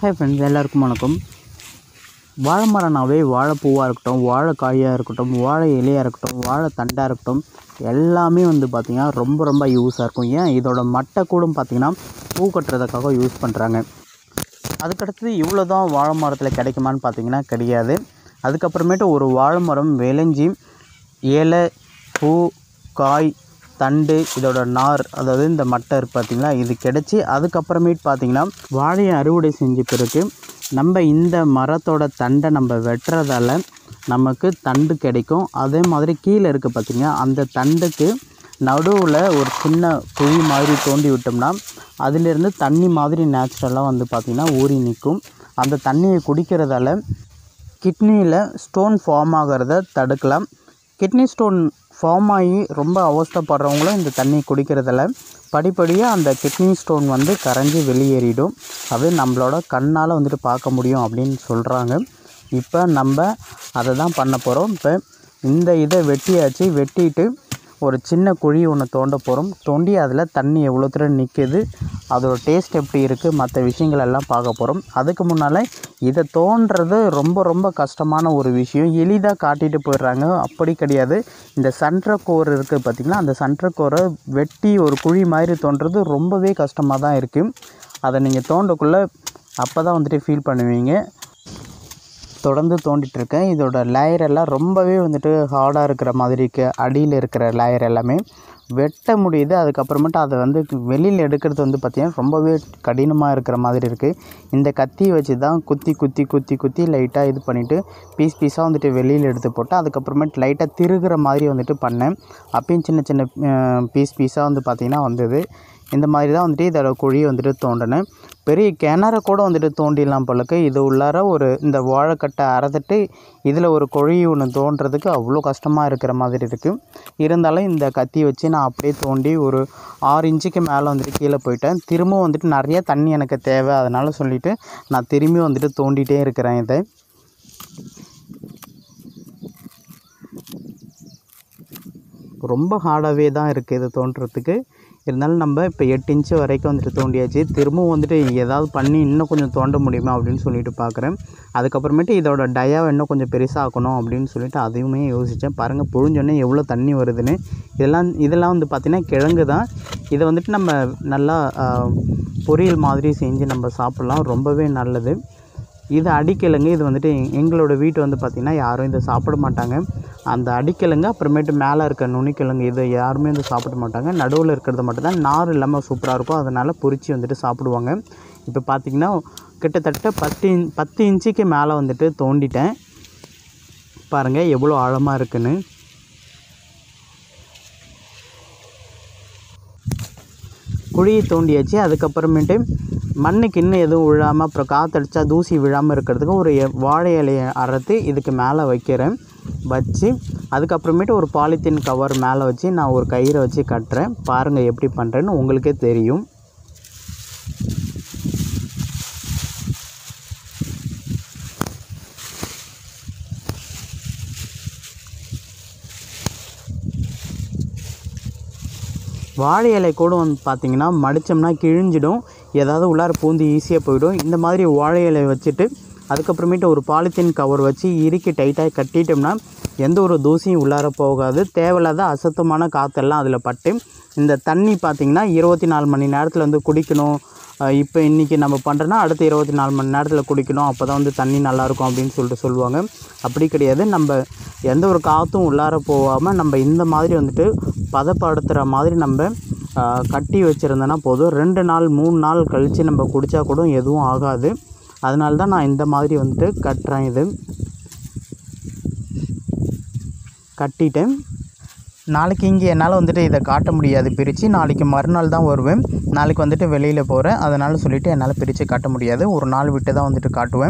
hi friends எல்லாருக்கும் வணக்கம் வாழை மரம்னாவே வாழைப்பூவாக இருக்கட்டும் வாழைக்காயாக இருக்கட்டும் வாழை இலையாக இருக்கட்டும் வாழை தண்டாக இருக்கட்டும் எல்லாமே வந்து பார்த்திங்கன்னா ரொம்ப ரொம்ப யூஸாக இருக்கும் ஏன் இதோட மட்டை கூட பார்த்திங்கன்னா பூ கட்டுறதுக்காக யூஸ் பண்ணுறாங்க அதுக்கடுத்தது இவ்வளோ தான் வாழை மரத்தில் கிடைக்குமான்னு பார்த்தீங்கன்னா கிடையாது அதுக்கப்புறமேட்டு ஒரு வாழை மரம் விளைஞ்சி இலை பூ காய் தண்டு இதோட நார் அதாவது இந்த மட்டை இருக்குது பார்த்தீங்களா இது கிடச்சி அதுக்கப்புறமேட்டு பார்த்தீங்கன்னா வாழையை அறுவடை செஞ்ச பிறகு நம்ம இந்த மரத்தோட தண்டை நம்ம வெட்டுறதால நமக்கு தண்டு கிடைக்கும் அதே மாதிரி கீழே இருக்குது பார்த்தீங்கன்னா அந்த தண்டுக்கு நடுவில் ஒரு சின்ன குழி மாதிரி தோண்டி விட்டோம்னா அதிலிருந்து தண்ணி மாதிரி நேச்சுரலாக வந்து பார்த்திங்கன்னா ஊறி நிற்கும் அந்த தண்ணியை குடிக்கிறதால கிட்னியில் ஸ்டோன் ஃபார்ம் ஆகிறத தடுக்கலாம் கிட்னி ஸ்டோன் ஃபார்ம் ஆகி ரொம்ப அவஸ்தைப்படுறவங்களும் இந்த தண்ணி குடிக்கிறதால படிப்படியாக அந்த கிட்னி ஸ்டோன் வந்து கரைஞ்சி வெளியேறிடும் அது நம்மளோட கண்ணால் வந்துட்டு பார்க்க முடியும் அப்படின்னு சொல்கிறாங்க இப்போ நம்ம அதை தான் பண்ண போகிறோம் இப்போ இந்த இதை வெட்டியாச்சு வெட்டிட்டு ஒரு சின்ன குழி ஒன்று தோண்ட போகிறோம் தோண்டி அதில் தண்ணி எவ்வளோ தூரம் நிற்குது அதோட டேஸ்ட் எப்படி இருக்குது மற்ற விஷயங்கள் எல்லாம் பார்க்க போகிறோம் அதுக்கு முன்னால் இதை தோன்றது ரொம்ப ரொம்ப கஷ்டமான ஒரு விஷயம் எளிதாக காட்டிட்டு போயிடுறாங்க அப்படி கிடையாது இந்த சன்ட்ரக்கோர் இருக்குது பார்த்திங்களா அந்த சன்ட்ரக்கோரை வெட்டி ஒரு குழி மாதிரி தோன்றது ரொம்பவே கஷ்டமாக தான் இருக்குது அதை நீங்கள் தோண்டக்குள்ளே அப்போ தான் வந்துட்டு ஃபீல் பண்ணுவீங்க தொடர்ந்து தோண்டிட்டு இருக்கேன் இதோட லேயர் எல்லாம் ரொம்பவே வந்துட்டு ஹார்டாக இருக்கிற மாதிரி இருக்குது அடியில் இருக்கிற லேயர் எல்லாமே வெட்ட முடியுது அதுக்கப்புறமேட்டு அதை வந்து வெளியில் எடுக்கிறது வந்து பார்த்திங்கன்னா ரொம்பவே கடினமாக இருக்கிற மாதிரி இருக்குது இந்த கத்தி வச்சு தான் குத்தி குத்தி குத்தி குத்தி லைட்டாக இது பண்ணிவிட்டு பீஸ் பீஸாக வந்துட்டு வெளியில் எடுத்து போட்டு அதுக்கப்புறமேட்டு லைட்டாக திருகிற மாதிரி வந்துட்டு பண்ணேன் அப்பயும் சின்ன சின்ன பீஸ் பீஸாக வந்து பார்த்திங்கன்னா வந்தது இந்த மாதிரி தான் வந்துட்டு இதோட குழியை வந்துட்டு தோண்டினேன் பெரிய கிணறை கூட வந்துட்டு தோண்டிடலாம் போலக்கு இது உள்ளார ஒரு இந்த வாழைக்கட்டை அறந்துட்டு இதில் ஒரு குழி ஒன்று தோண்டுறதுக்கு அவ்வளோ கஷ்டமாக இருக்கிற மாதிரி இருக்குது இருந்தாலும் இந்த கத்தி வச்சு நான் அப்படியே தோண்டி ஒரு ஆறு இன்ச்சுக்கு மேலே வந்துட்டு கீழே போயிட்டேன் திரும்பவும் வந்துட்டு நிறைய தண்ணி எனக்கு தேவை அதனால் சொல்லிவிட்டு நான் திரும்பி வந்துட்டு தோண்டிகிட்டே இருக்கிறேன் இதை ரொம்ப ஹார்டாகவே தான் இருக்குது இது தோண்டுறதுக்கு இருந்தாலும் நம்ம இப்போ எட்டு இன்ச்சு வரைக்கும் வந்துட்டு தோண்டியாச்சு திரும்பவும் வந்துட்டு ஏதாவது பண்ணி இன்னும் கொஞ்சம் தோண்ட முடியுமா அப்படின்னு சொல்லிட்டு பார்க்குறேன் அதுக்கப்புறமேட்டு இதோட டயாவை இன்னும் கொஞ்சம் பெருசாக்கணும் அப்படின்னு சொல்லிட்டு அதையுமே யோசித்தேன் பாருங்கள் புழிஞ்சோடனே எவ்வளோ தண்ணி வருதுன்னு இதெல்லாம் இதெல்லாம் வந்து பார்த்திங்கன்னா கிழங்கு தான் இதை வந்துட்டு நம்ம நல்லா பொரியல் மாதிரி செஞ்சு நம்ம சாப்பிட்லாம் ரொம்பவே நல்லது இது அடிக்கிழங்கு இது வந்துட்டு எங்களோட வீட்டு வந்து பார்த்திங்கன்னா யாரும் இதை சாப்பிட மாட்டாங்க அந்த அடிக்கிழங்கு அப்புறமேட்டு மேலே இருக்க நுனிக்கிழங்கு இதை யாருமே வந்து சாப்பிட மாட்டாங்க நடுவில் இருக்கிறது மட்டும்தான் நார் இல்லாமல் சூப்பராக இருக்கும் அதனால் பொரித்து வந்துட்டு சாப்பிடுவாங்க இப்போ பார்த்திங்கன்னா கிட்டத்தட்ட பத்து இன் பத்து இன்ச்சுக்கு மேலே வந்துட்டு தோண்டிட்டேன் பாருங்கள் எவ்வளோ ஆழமாக இருக்குன்னு குழியை தோண்டியாச்சு அதுக்கப்புறமேட்டு மண்ணுக்கு இன்னும் எதுவும் விழாமல் அப்புறம் காற்றடிச்சா தூசி விழாமல் இருக்கிறதுக்கு ஒரு எ- வாழை இலையை அறுத்து இதுக்கு மேலே வைக்கிறேன் வச்சு அதுக்கப்புறமேட்டு ஒரு பாலித்தீன் கவர் மேலே வச்சு நான் ஒரு கயிறை வச்சு கட்டுறேன் பாருங்கள் எப்படி பண்ணுறேன்னு உங்களுக்கே தெரியும் வாழை இலை கூட வந்து பார்த்திங்கன்னா மடித்தோம்னா கிழிஞ்சிடும் ஏதாவது உள்ளார பூந்து ஈஸியாக போயிடும் இந்த மாதிரி வாழை இலை வச்சுட்டு அதுக்கப்புறமேட்டு ஒரு பாலித்தீன் கவர் வச்சு இறுக்கி டைட்டாக கட்டிட்டோம்னா எந்த ஒரு தூசியும் உள்ளார போகாது தேவையில்லாத அசுத்தமான காற்றெல்லாம் அதில் பட்டு இந்த தண்ணி பார்த்திங்கன்னா இருபத்தி நாலு மணி நேரத்தில் வந்து குடிக்கணும் இப்போ இன்றைக்கி நம்ம பண்ணுறோன்னா அடுத்த இருபத்தி நாலு மணி நேரத்தில் குடிக்கணும் அப்போ தான் வந்து தண்ணி நல்லாயிருக்கும் அப்படின்னு சொல்லிட்டு சொல்லுவாங்க அப்படி கிடையாது நம்ம எந்த ஒரு காற்றும் உள்ளார போகாமல் நம்ம இந்த மாதிரி வந்துட்டு பதப்படுத்துகிற மாதிரி நம்ம ஆ, கட்டி வச்சுருந்தோன்னா போதும் ரெண்டு நாள் மூணு நாள் கழித்து நம்ம குடித்தா கூட எதுவும் ஆகாது அதனால தான் நான் இந்த மாதிரி வந்துட்டு கட்டுறேன் இது கட்டிட்டேன் நாளைக்கு இங்கே என்னால் வந்துட்டு இதை காட்ட முடியாது பிரித்து நாளைக்கு மறுநாள் தான் வருவேன் நாளைக்கு வந்துட்டு வெளியில் போகிறேன் அதனால் சொல்லிவிட்டு என்னால் பிரித்து காட்ட முடியாது ஒரு நாள் விட்டு தான் வந்துட்டு காட்டுவேன்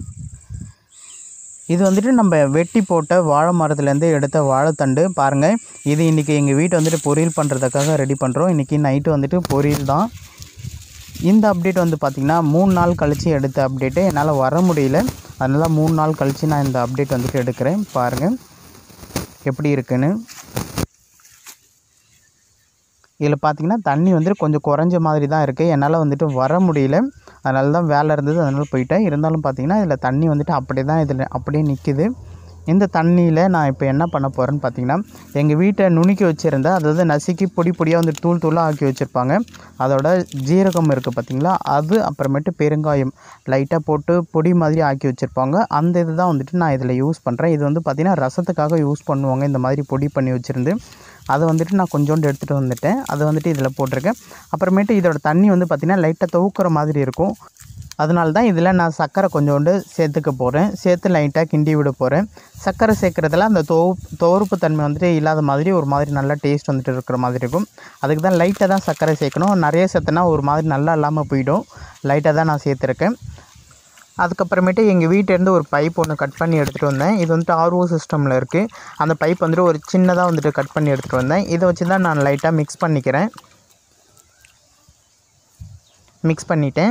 இது வந்துட்டு நம்ம வெட்டி போட்ட வாழை மரத்துலேருந்து எடுத்த வாழைத்தண்டு பாருங்கள் இது இன்றைக்கி எங்கள் வீட்டை வந்துட்டு பொரியல் பண்ணுறதுக்காக ரெடி பண்ணுறோம் இன்றைக்கி நைட்டு வந்துட்டு பொரியல் தான் இந்த அப்டேட் வந்து பார்த்திங்கன்னா மூணு நாள் கழித்து எடுத்த அப்டேட்டு என்னால் வர முடியல அதனால் மூணு நாள் கழித்து நான் இந்த அப்டேட் வந்துட்டு எடுக்கிறேன் பாருங்கள் எப்படி இருக்குன்னு இதில் பார்த்தீங்கன்னா தண்ணி வந்துட்டு கொஞ்சம் குறைஞ்ச மாதிரி தான் இருக்குது என்னால் வந்துட்டு வர முடியல அதனால தான் வேலை இருந்தது அதனால போயிட்டேன் இருந்தாலும் பார்த்தீங்கன்னா இதில் தண்ணி வந்துட்டு அப்படியே தான் இதில் அப்படியே நிற்கிது இந்த தண்ணியில் நான் இப்போ என்ன பண்ண போகிறேன்னு பார்த்தீங்கன்னா எங்கள் வீட்டை நுணுக்கி வச்சுருந்தேன் அதாவது நசுக்கி பொடி பொடியாக வந்து தூள் தூளாக ஆக்கி வச்சுருப்பாங்க அதோட ஜீரகம் இருக்குது பார்த்தீங்களா அது அப்புறமேட்டு பெருங்காயம் லைட்டாக போட்டு பொடி மாதிரி ஆக்கி வச்சுருப்பாங்க அந்த இது தான் வந்துட்டு நான் இதில் யூஸ் பண்ணுறேன் இது வந்து பார்த்திங்கன்னா ரசத்துக்காக யூஸ் பண்ணுவாங்க இந்த மாதிரி பொடி பண்ணி வச்சுருந்து அதை வந்துட்டு நான் கொஞ்சோண்டு எடுத்துகிட்டு வந்துட்டேன் அதை வந்துட்டு இதில் போட்டிருக்கேன் அப்புறமேட்டு இதோட தண்ணி வந்து பார்த்திங்கன்னா லைட்டாக துவக்கிற மாதிரி இருக்கும் அதனால தான் இதில் நான் சர்க்கரை கொஞ்சோண்டு சேர்த்துக்க போகிறேன் சேர்த்து லைட்டாக கிண்டி விட போகிறேன் சர்க்கரை சேர்க்குறதுல அந்த தோ துவர்ப்பு தன்மை வந்துட்டு இல்லாத மாதிரி ஒரு மாதிரி நல்லா டேஸ்ட் வந்துட்டு இருக்கிற மாதிரி இருக்கும் அதுக்கு தான் லைட்டாக தான் சர்க்கரை சேர்க்கணும் நிறைய சேர்த்தனா ஒரு மாதிரி நல்லா இல்லாமல் போயிடும் லைட்டாக தான் நான் சேர்த்துருக்கேன் அதுக்கப்புறமேட்டு எங்கள் வீட்டிலேருந்து ஒரு பைப் ஒன்று கட் பண்ணி எடுத்துகிட்டு வந்தேன் இது வந்துட்டு ஆர்ஓ சிஸ்டமில் இருக்குது அந்த பைப் வந்துட்டு ஒரு சின்னதாக வந்துட்டு கட் பண்ணி எடுத்துகிட்டு வந்தேன் இதை வச்சு தான் நான் லைட்டாக மிக்ஸ் பண்ணிக்கிறேன் மிக்ஸ் பண்ணிட்டேன்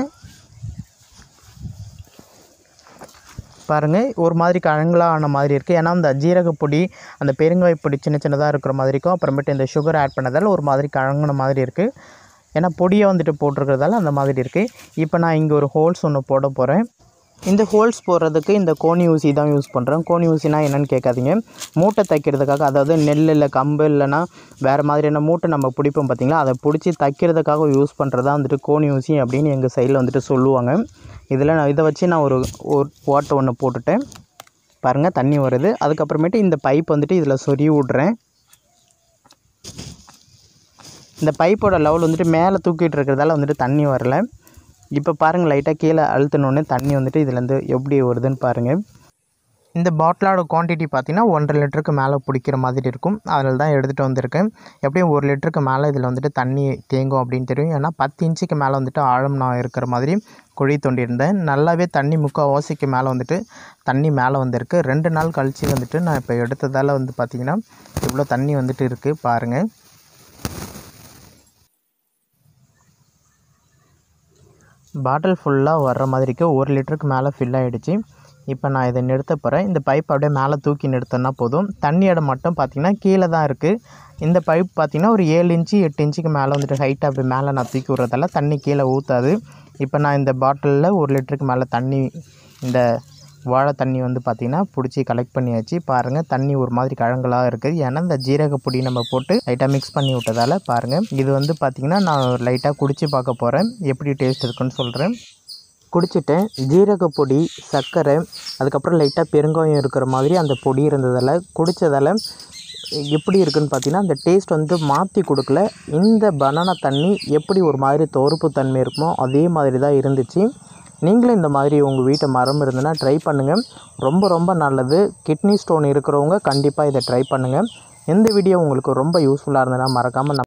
பாருங்கள் ஒரு மாதிரி கழங்களாக ஆன மாதிரி இருக்குது ஏன்னா அந்த ஜீரக பொடி அந்த பெருங்காய பொடி சின்ன சின்னதாக இருக்கிற மாதிரி இருக்கும் அப்புறமேட்டு இந்த சுகர் ஆட் பண்ணதால் ஒரு மாதிரி கழங்கின மாதிரி இருக்குது ஏன்னா பொடியை வந்துட்டு போட்டிருக்கிறதால அந்த மாதிரி இருக்குது இப்போ நான் இங்கே ஒரு ஹோல்ஸ் ஒன்று போட போகிறேன் இந்த ஹோல்ஸ் போடுறதுக்கு இந்த கோணி ஊசி தான் யூஸ் பண்ணுறேன் கோணி ஊசினா என்னென்னு கேட்காதீங்க மூட்டை தைக்கிறதுக்காக அதாவது நெல் இல்லை கம்பு இல்லைன்னா வேறு மாதிரியான மூட்டை நம்ம பிடிப்போம் பார்த்தீங்களா அதை பிடிச்சி தைக்கிறதுக்காக யூஸ் பண்ணுறதா வந்துட்டு கோணி ஊசி அப்படின்னு எங்கள் சைடில் வந்துட்டு சொல்லுவாங்க இதில் நான் இதை வச்சு நான் ஒரு ஒரு ஓட்டை ஒன்று போட்டுட்டேன் பாருங்கள் தண்ணி வருது அதுக்கப்புறமேட்டு இந்த பைப் வந்துட்டு இதில் சொருகி விட்றேன் இந்த பைப்போட லெவல் வந்துட்டு மேலே தூக்கிட்டு இருக்கிறதால வந்துட்டு தண்ணி வரல இப்போ பாருங்கள் லைட்டாக கீழே அழுத்தினோடனே தண்ணி வந்துட்டு இதுலேருந்து எப்படி வருதுன்னு பாருங்கள் இந்த பாட்டிலோட குவான்டிட்டி பார்த்தீங்கன்னா ஒன்றரை லிட்டருக்கு மேலே பிடிக்கிற மாதிரி இருக்கும் அதில் தான் எடுத்துகிட்டு வந்திருக்கேன் எப்படியும் ஒரு லிட்டருக்கு மேலே இதில் வந்துட்டு தண்ணி தேங்கும் அப்படின்னு தெரியும் ஏன்னா பத்து இன்ச்சுக்கு மேலே வந்துட்டு ஆழம் நான் இருக்கிற மாதிரி குழி தோண்டியிருந்தேன் நல்லாவே தண்ணி முக்கால் ஓசைக்கு மேலே வந்துட்டு தண்ணி மேலே வந்திருக்கு ரெண்டு நாள் கழித்து வந்துட்டு நான் இப்போ எடுத்ததால் வந்து பார்த்திங்கன்னா இவ்வளோ தண்ணி வந்துட்டு இருக்குது பாருங்கள் பாட்டில் ஃபுல்லாக வர்ற மாதிரிக்கு ஒரு லிட்டருக்கு மேலே ஃபில் ஆகிடுச்சு இப்போ நான் இதை நிறுத்த போகிறேன் இந்த பைப் அப்படியே மேலே தூக்கி நிறுத்தினா போதும் தண்ணியோட மட்டும் பார்த்திங்கன்னா கீழே தான் இருக்குது இந்த பைப் பார்த்திங்கன்னா ஒரு ஏழு இன்ச்சு எட்டு இன்ச்சுக்கு மேலே வந்துட்டு ஹைட்டாக அப்படி மேலே நான் தூக்கி விட்றதால தண்ணி கீழே ஊற்றாது இப்போ நான் இந்த பாட்டிலில் ஒரு லிட்டருக்கு மேலே தண்ணி இந்த வாழை தண்ணி வந்து பார்த்திங்கன்னா பிடிச்சி கலெக்ட் பண்ணியாச்சு பாருங்கள் தண்ணி ஒரு மாதிரி கழங்கலாக இருக்குது ஏன்னா இந்த ஜீரக பொடி நம்ம போட்டு லைட்டாக மிக்ஸ் பண்ணி விட்டதால் பாருங்கள் இது வந்து பார்த்திங்கன்னா நான் லைட்டாக குடித்து பார்க்க போகிறேன் எப்படி டேஸ்ட் இருக்குன்னு சொல்கிறேன் குடிச்சிட்டேன் ஜீரக பொடி சர்க்கரை அதுக்கப்புறம் லைட்டாக பெருங்காயம் இருக்கிற மாதிரி அந்த பொடி இருந்ததால் குடித்ததால் எப்படி இருக்குன்னு பார்த்தீங்கன்னா அந்த டேஸ்ட் வந்து மாற்றி கொடுக்கல இந்த பனானா தண்ணி எப்படி ஒரு மாதிரி துவர்ப்பு தன்மை இருக்குமோ அதே மாதிரி தான் இருந்துச்சு நீங்களும் இந்த மாதிரி உங்கள் வீட்டை மரம் இருந்ததுன்னா ட்ரை பண்ணுங்கள் ரொம்ப ரொம்ப நல்லது கிட்னி ஸ்டோன் இருக்கிறவங்க கண்டிப்பாக இதை ட்ரை பண்ணுங்கள் இந்த வீடியோ உங்களுக்கு ரொம்ப யூஸ்ஃபுல்லாக இருந்ததுன்னா மறக்காமல்